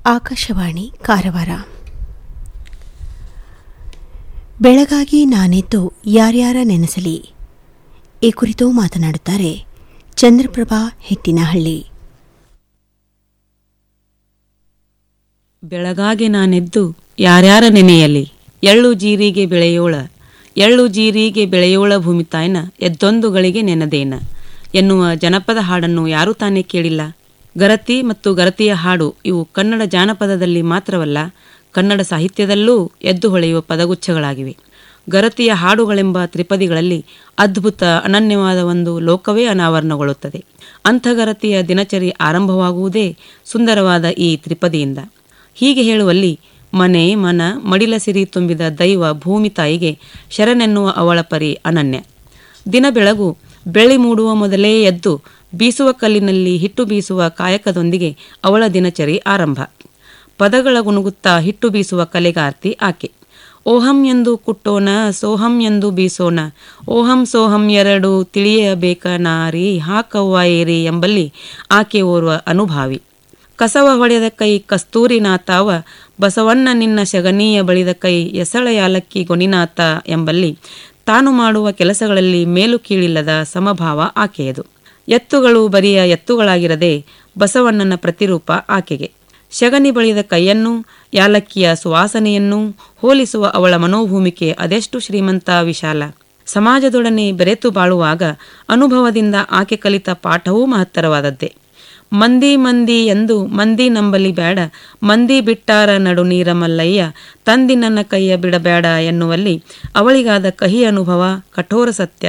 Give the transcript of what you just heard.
ಆಕಾಶವಾಣಿ ಕಾರವಾರ ಬೆಳಗಾಗಿ ನಾನೆದ್ದು ಯಾರ್ಯಾರ ನೆನೆಸಲಿ ಈ ಕುರಿತು ಮಾತನಾಡುತ್ತಾರೆ ಚಂದ್ರಪ್ರಭಾ ಹೆಟ್ಟಿನಹಳ್ಳಿ ಬೆಳಗಾಗಿ ನಾನೆದ್ದು ಯಾರ್ಯಾರ ನೆನೆಯಲಿ ಎಳ್ಳು ಜೀರಿಗೆ ಬೆಳೆಯೋಳ ಎಳ್ಳು ಜೀರಿಗೆ ಬೆಳೆಯೋಳ ಭೂಮಿ ತಾಯ್ನ ಎದ್ದೊಂದು ಗಳಿಗೆ ನೆನದೇನ ಎನ್ನುವ ಜನಪದ ಹಾಡನ್ನು ಯಾರೂ ತಾನೇ ಕೇಳಿಲ್ಲ ಗರತಿ ಮತ್ತು ಗರತಿಯ ಹಾಡು ಇವು ಕನ್ನಡ ಜಾನಪದದಲ್ಲಿ ಮಾತ್ರವಲ್ಲ ಕನ್ನಡ ಸಾಹಿತ್ಯದಲ್ಲೂ ಎದ್ದು ಹೊಳೆಯುವ ಪದಗುಚ್ಛಗಳಾಗಿವೆ ಗರತಿಯ ಹಾಡುಗಳೆಂಬ ತ್ರಿಪದಿಗಳಲ್ಲಿ ಅದ್ಭುತ ಅನನ್ಯವಾದ ಒಂದು ಲೋಕವೇ ಅನಾವರಣಗೊಳ್ಳುತ್ತದೆ ಅಂಥಗರತಿಯ ದಿನಚರಿ ಆರಂಭವಾಗುವುದೇ ಸುಂದರವಾದ ಈ ತ್ರಿಪದಿಯಿಂದ ಹೀಗೆ ಹೇಳುವಲ್ಲಿ ಮನೆ ಮನ ಮಡಿಲ ಸಿರಿ ತುಂಬಿದ ದೈವ ಭೂಮಿ ತಾಯಿಗೆ ಶರಣೆನ್ನುವ ಅವಳ ಪರಿ ಅನನ್ಯ ದಿನ ಬೆಳಗು ಬೆಳಿ ಮೂಡುವ ಮೊದಲೇ ಎದ್ದು ಬೀಸುವ ಕಲ್ಲಿನಲ್ಲಿ ಹಿಟ್ಟು ಬೀಸುವ ಕಾಯಕದೊಂದಿಗೆ ಅವಳ ದಿನಚರಿ ಆರಂಭ ಪದಗಳ ಗುನುಗುತ್ತಾ ಹಿಟ್ಟು ಬೀಸುವ ಕಲೆಗಾರ್ತಿ ಆಕೆ ಓಹಂ ಎಂದು ಕುಟ್ಟೋಣ ಸೋಹಂ ಎಂದು ಬೀಸೋಣ ಓಹಂ ಸೋಹಂ ಎರಡು ತಿಳಿಯಬೇಕ ನಾರಿ ಹಾಕವ್ವ ಏರಿ ಎಂಬಲ್ಲಿ ಆಕೆ ಓರ್ವ ಅನುಭಾವಿ ಕಸವ ಹೊಡೆದ ಕೈ ಕಸ್ತೂರಿನಾಥಾವ ಬಸವಣ್ಣ ನಿನ್ನ ಶಗನೀಯ ಬಳಿದ ಕೈ ಎಸಳ ಯಾಲಕ್ಕಿ ಗೊನಿನಾಥ ಎಂಬಲ್ಲಿ ತಾನು ಮಾಡುವ ಕೆಲಸಗಳಲ್ಲಿ ಮೇಲು ಕೀಳಿಲ್ಲದ ಸಮಭಾವ ಆಕೆಯದು ಎತ್ತುಗಳು ಬರಿಯ ಎತ್ತುಗಳಾಗಿರದೆ ಬಸವಣ್ಣನ ಪ್ರತಿರೂಪ ಆಕೆಗೆ ಶಗನಿ ಬಳಿದ ಕೈಯನ್ನು ಯಾಲಕ್ಕಿಯ ಸುವಾಸನೆಯನ್ನೂ ಹೋಲಿಸುವ ಅವಳ ಮನೋಭೂಮಿಕೆ ಅದೆಷ್ಟು ಶ್ರೀಮಂತ ವಿಶಾಲ ಸಮಾಜದೊಡನೆ ಬೆರೆತು ಬಾಳುವಾಗ ಅನುಭವದಿಂದ ಆಕೆ ಕಲಿತ ಪಾಠವೂ ಮಹತ್ತರವಾದದ್ದೇ ಮಂದಿ ಮಂದಿ ಎಂದು ಮಂದಿ ನಂಬಲಿ ಬೇಡ ಮಂದಿ ಬಿಟ್ಟಾರ ನಡು ನೀರ ಮಲ್ಲಯ್ಯ ತಂದಿ ನನ್ನ ಕೈಯ ಬಿಡಬೇಡ ಎನ್ನುವಲ್ಲಿ ಅವಳಿಗಾದ ಕಹಿ ಅನುಭವ ಕಠೋರ ಸತ್ಯ